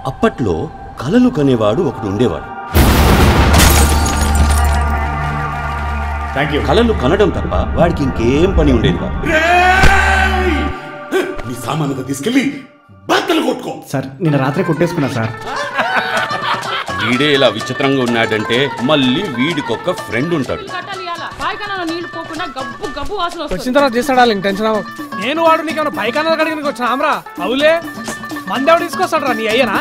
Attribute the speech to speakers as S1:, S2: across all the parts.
S1: అప్పట్లో కలలు కనేవాడు ఒకడు ఉండేవాడు
S2: థ్యాంక్ యూ
S1: కలలు కనడం తప్ప వాడికి ఇంకేం పని ఉండేది కాదు
S2: నీ సామానుగా తీసుకెళ్ళి బట్టలు కొట్టుకో
S3: సార్ నిన్న రాత్రి కొట్టేసుకున్నా సార్
S1: వీడే ఇలా విచిత్రంగా ఉన్నాడంటే మళ్ళీ వీడికొక ఫ్రెండ్ ఉంటాడు
S4: కట్టాలి ఇయ్యాల. పాయిఖానాలో నీళ్లు పోకుండా గబ్బు గబ్బు వాసన వస్తుంది
S5: వచ్చిన తర్వాత చేస్తాడా ఇంక టెన్షన్ అవ్వకు. నేను వాడు నీకేమైనా పైకన్నా కడిగిన వచ్చిన ఆమ్రా అవులే మందేవాడు తీసుకొస్తాడు రా నీ అయ్యనా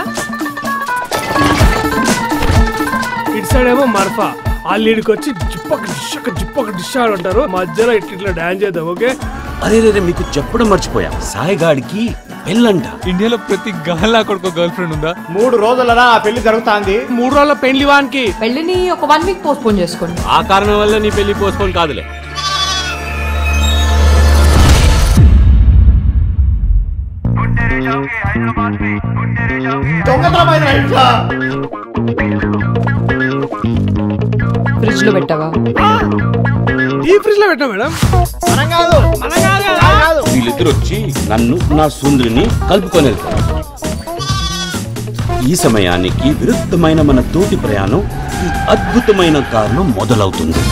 S5: ఇటు సైడ్ ఏమో మర్ఫా వాళ్ళు ఈడికి వచ్చి జిప్పక డిష్ ఒక జిప్పక డిష్ ఆడు అంటారు మధ్యలో ఇట్లా ఇట్లా డాన్స్ చేద్దాం ఓకే
S1: అరే రే మీకు చెప్పడం మర్చిపోయా సాయిగాడికి పెళ్ళంట
S6: ఇండియాలో ప్రతి గహల్లా కొడుకు గర్ల్ ఫ్రెండ్ ఉందా
S3: మూడు రోజులరా ఆ పెళ్లి జరుగుతాంది
S5: మూడు రోజుల పెళ్లి వానికి
S4: పెళ్లిని ఒక వన్ వీక్ పోస్ట్ పోన్ చేసుకోండి
S1: ఆ కారణం వల్ల నీ పెళ్లి పోస్ట్పోన్ కాదులే
S3: దొంగతనమైన ఇంట్లో
S4: ఫ్రిడ్జ్ లో పెట్టావా
S5: ఈ ఫ్రిడ్జ్ లో పెట్టా మేడం
S3: మనం కాదు
S5: మన కాదు కదా.
S3: కాదు
S1: వీళ్ళిద్దరు వచ్చి నన్ను నా సుందరిని కలుపుకొని వెళ్తారు ఈ సమయానికి విరుద్ధమైన మన తోటి ప్రయాణం ఈ అద్భుతమైన కారణం మొదలవుతుంది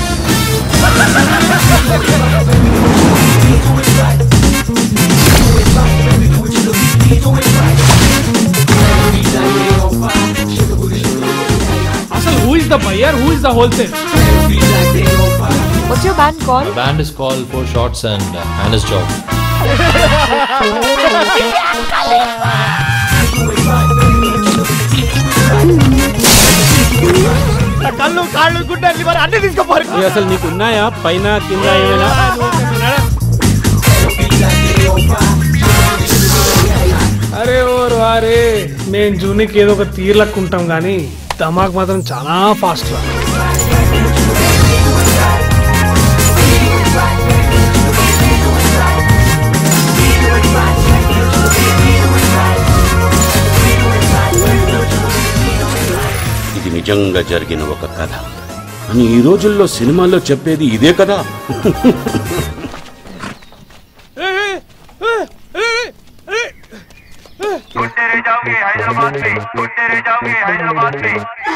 S5: అసలు who is the buyer who is the wholesale
S4: what's your band call
S7: band is called Four Shots and uh, Anna's Job.
S3: కళ్ళు కాళ్ళు గుడ్డలు మరి అన్ని తీసుకోపోరు
S1: అసలు నీకు ఉన్నాయా పైన కింద ఏమైనా
S5: అరే ఓరు అరే మేము జూనికి ఏదో ఒక తీర్లకు ఉంటాం కానీ ధమాక్ మాత్రం చాలా ఫాస్ట్ రా
S1: ఇది నిజంగా జరిగిన ఒక కథ అని ఈ రోజుల్లో సినిమాల్లో చెప్పేది ఇదే కదా
S8: तेरे जाओगे हैदराबाद में तेरे जाओगे हैदराबाद में